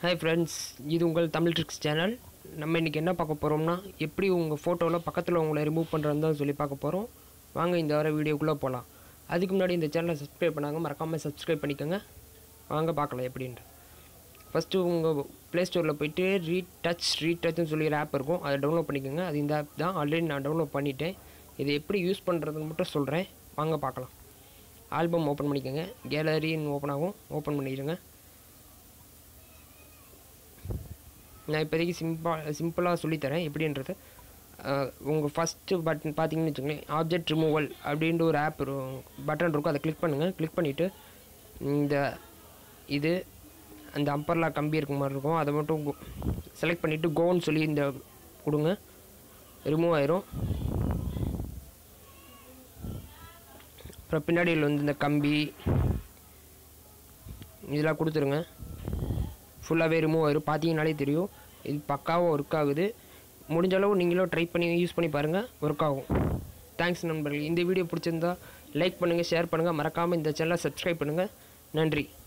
hi friends இது உங்கள் Tamil tricks channel நம்ம இன்றைக்கி என்ன பார்க்க போகிறோம்னா எப்படி உங்கள் ஃபோட்டோவில் பக்கத்தில் உங்களை ரிமூவ் பண்ணுறதுன்னு தான் சொல்லி பார்க்க போகிறோம் வாங்க இந்த வர வீடியோக்குள்ளே போகலாம் அதுக்கு முன்னாடி இந்த சேனலை சப்ஸ்கிரைப் பண்ணாங்க மறக்காமல் சப்ஸ்கிரைப் பண்ணிக்கோங்க வாங்க பார்க்கலாம் எப்படின்ட்டு ஃபஸ்ட்டு உங்கள் ப்ளே ஸ்டோரில் போயிட்டு ரீடச் ரீடச்னு சொல்லி ஒரு ஆப் இருக்கும் அதை டவுன்லோட் பண்ணிக்கோங்க அது இந்த ஆப் தான் ஆல்ரெடி நான் டவுன்லோட் பண்ணிட்டேன் இதை எப்படி யூஸ் பண்ணுறதுன்னு மட்டும் சொல்கிறேன் வாங்க பார்க்கலாம் ஆல்பம் ஓப்பன் பண்ணிக்கோங்க கேலரின்னு ஓப்பன் ஆகும் ஓப்பன் பண்ணிடுங்க நான் இப்போதைக்கு சிம்பிளா சிம்பிளாக சொல்லித்தரேன் எப்படின்றது உங்கள் ஃபஸ்ட்டு பட்டன் பார்த்தீங்கன்னு வச்சுக்கோங்களேன் ஆப்ஜெக்ட் ரிமூவல் அப்படின்ற ஒரு ஆப் பட்டன் இருக்கும் அதை கிளிக் பண்ணுங்கள் கிளிக் பண்ணிவிட்டு இந்த இது அந்த அம்பர்லா கம்பி இருக்க மாதிரி இருக்கும் அதை மட்டும் செலக்ட் பண்ணிவிட்டு கோன்னு சொல்லி இந்த கொடுங்க ரிமூவ் ஆயிரும் அப்புறம் பின்னாடியில் வந்து இந்த கம்பி இதெல்லாம் கொடுத்துருங்க ஃபுல்லாகவே ரிமூவ் ஆயிரும் பார்த்தீங்கனாலே தெரியும் இது பக்காவாக ஒர்க் ஆகுது முடிஞ்ச அளவு நீங்களும் ட்ரை பண்ணி யூஸ் பண்ணி பாருங்கள் ஒர்க் ஆகும் தேங்க்ஸ் நண்பர்கள் இந்த வீடியோ பிடிச்சிருந்தா லைக் பண்ணுங்கள் ஷேர் பண்ணுங்கள் மறக்காமல் இந்த சேனலை சப்ஸ்கிரைப் பண்ணுங்கள் நன்றி